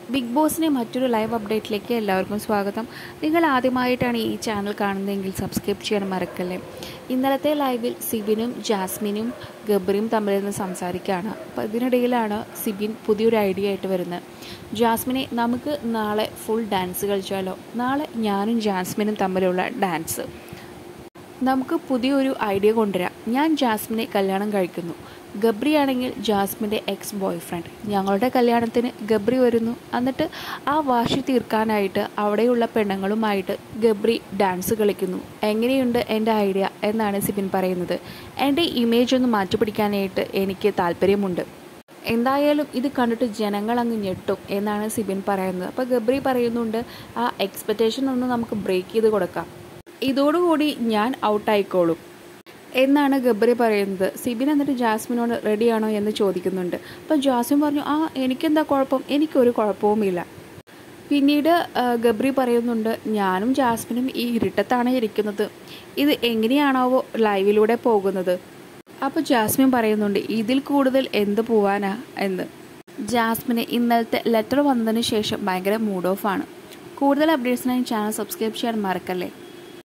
big ബോസിൻ്റെ മറ്റൊരു live അപ്ഡേറ്റിലേക്ക് എല്ലാവർക്കും സ്വാഗതം നിങ്ങൾ ആദ്യമായിട്ടാണ് ഈ ചാനൽ കാണുന്നതെങ്കിൽ സബ്സ്ക്രൈബ് ചെയ്യാൻ മറക്കല്ലേ ഇന്നലത്തെ ലൈവിൽ സിബിനും ജാസ്മിനും ഗബ്രിയും തമ്മിൽ നിന്ന് സംസാരിക്കുകയാണ് അപ്പോൾ ഇതിനിടയിലാണ് സിബിൻ പുതിയൊരു ഐഡിയ ആയിട്ട് വരുന്നത് ജാസ്മിനെ നമുക്ക് നാളെ ഫുൾ ഡാൻസ് കളിച്ചാലോ നാളെ ഞാനും ജാസ്മിനും തമ്മിലുള്ള ഡാൻസ് നമുക്ക് പുതിയൊരു ഐഡിയ കൊണ്ടുവരാം ഞാൻ ജാസ്മിനെ കല്യാണം കഴിക്കുന്നു ഗബ്രി ആണെങ്കിൽ ജാസ്മിൻ്റെ എക്സ് ബോയ് ഫ്രണ്ട് ഞങ്ങളുടെ കല്യാണത്തിന് ഗബ്രി വരുന്നു എന്നിട്ട് ആ വാശി തീർക്കാനായിട്ട് അവിടെയുള്ള പെണ്ണുങ്ങളുമായിട്ട് ഗബ്രി ഡാൻസ് കളിക്കുന്നു എങ്ങനെയുണ്ട് എൻ്റെ ഐഡിയ എന്നാണ് സിബിൻ പറയുന്നത് എൻ്റെ ഇമേജ് ഒന്ന് മാറ്റിപ്പിടിക്കാനായിട്ട് എനിക്ക് താല്പര്യമുണ്ട് എന്തായാലും ഇത് കണ്ടിട്ട് ജനങ്ങൾ അങ്ങ് ഞെട്ടും എന്നാണ് സിബിൻ പറയുന്നത് അപ്പോൾ ഗബ്രി പറയുന്നുണ്ട് ആ എക്സ്പെക്റ്റേഷൻ ഒന്ന് നമുക്ക് ബ്രേക്ക് ചെയ്ത് കൊടുക്കാം ഇതോടുകൂടി ഞാൻ ഔട്ടായിക്കോളും എന്നാണ് ഗബ്രി പറയുന്നത് സിബിൻ എന്നിട്ട് ജാസ്മിനോട് റെഡിയാണോ എന്ന് ചോദിക്കുന്നുണ്ട് അപ്പം ജാസ്മിൻ പറഞ്ഞു ആ എനിക്കെന്താ കുഴപ്പം എനിക്കൊരു കുഴപ്പവുമില്ല പിന്നീട് ആ, ഗബ്രി പറയുന്നുണ്ട് ഞാനും ജാസ്മിനും ഈ ഇരുട്ടത്താണ് ഇരിക്കുന്നത് ഇത് എങ്ങനെയാണാവോ ലൈവിലൂടെ പോകുന്നത് അപ്പോൾ ജാസ്മിൻ പറയുന്നുണ്ട് ഇതിൽ കൂടുതൽ എന്ത് പോവാനാ എന്ന് ജാസ്മിന് ഇന്നലത്തെ ലെറ്റർ വന്നതിന് ശേഷം ഭയങ്കര മൂഡ് ഓഫ് ആണ് കൂടുതൽ അപ്ഡേറ്റ്സിനായി ചാനൽ സബ്സ്ക്രൈബ് ചെയ്യാൻ മറക്കല്ലേ